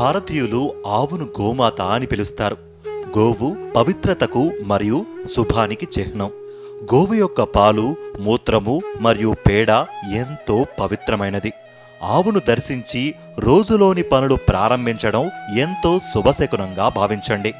భారతీయులు ఆవును గోమాత అని పిలుస్తారు గోవు పవిత్రతకు మరియు శుభానికి చిహ్నం గోవు యొక్క పాలు మూత్రము మరియు పేడ ఎంతో పవిత్రమైనది ఆవును దర్శించి రోజులోని పనులు ప్రారంభించడం ఎంతో శుభశకునంగా భావించండి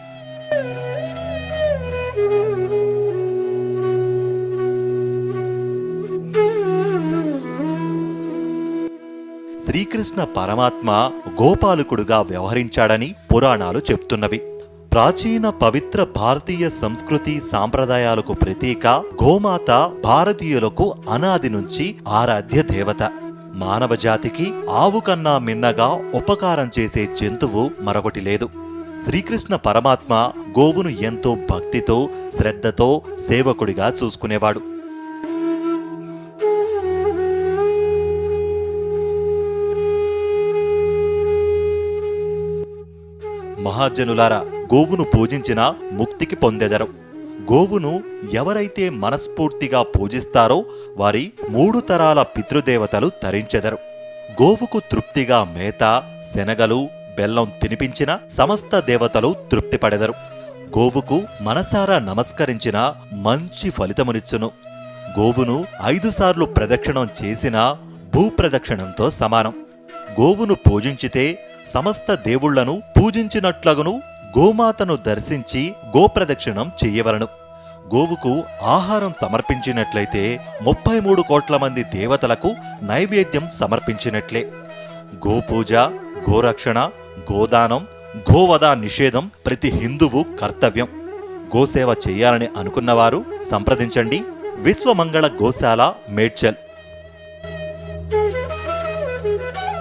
శ్రీకృష్ణ పరమాత్మ గోపాలకుడుగా వ్యవహరించాడని పురాణాలు చెప్తున్నవి ప్రాచీన పవిత్ర భారతీయ సంస్కృతి సాంప్రదాయాలకు ప్రతీక గోమాత భారతీయులకు అనాది నుంచి ఆరాధ్య దేవత మానవ జాతికి ఆవు కన్నా మిన్నగా ఉపకారం చేసే జంతువు మరొకటి లేదు శ్రీకృష్ణ పరమాత్మ గోవును ఎంతో భక్తితో శ్రద్ధతో సేవకుడిగా చూసుకునేవాడు మహాజనులారా గోవును పూజించిన ముక్తికి పొందెదరు గోవును ఎవరైతే మనస్ఫూర్తిగా పూజిస్తారో వారి మూడు తరాల పితృదేవతలు తరించెదరు గోవుకు తృప్తిగా మేత శనగలు బెల్లం తినిపించిన సమస్త దేవతలు తృప్తిపడెదరు గోవుకు మనసారా నమస్కరించిన మంచి ఫలితమునిచ్చును గోవును ఐదుసార్లు ప్రదక్షిణం చేసినా భూప్రదక్షిణంతో సమానం గోవును పూజించితే సమస్త దేవుళ్లను పూజించినట్లగును గోమాతను దర్శించి గోప్రదక్షిణం చెయ్యవలను గోవుకు ఆహారం సమర్పించినట్లయితే ముప్పై మూడు కోట్ల మంది దేవతలకు నైవేద్యం సమర్పించినట్లే గోపూజ గోరక్షణ గోదానం గోవధ నిషేధం ప్రతి హిందువు కర్తవ్యం గోసేవ చేయాలని అనుకున్నవారు సంప్రదించండి విశ్వమంగళ గోశాల మేడ్చల్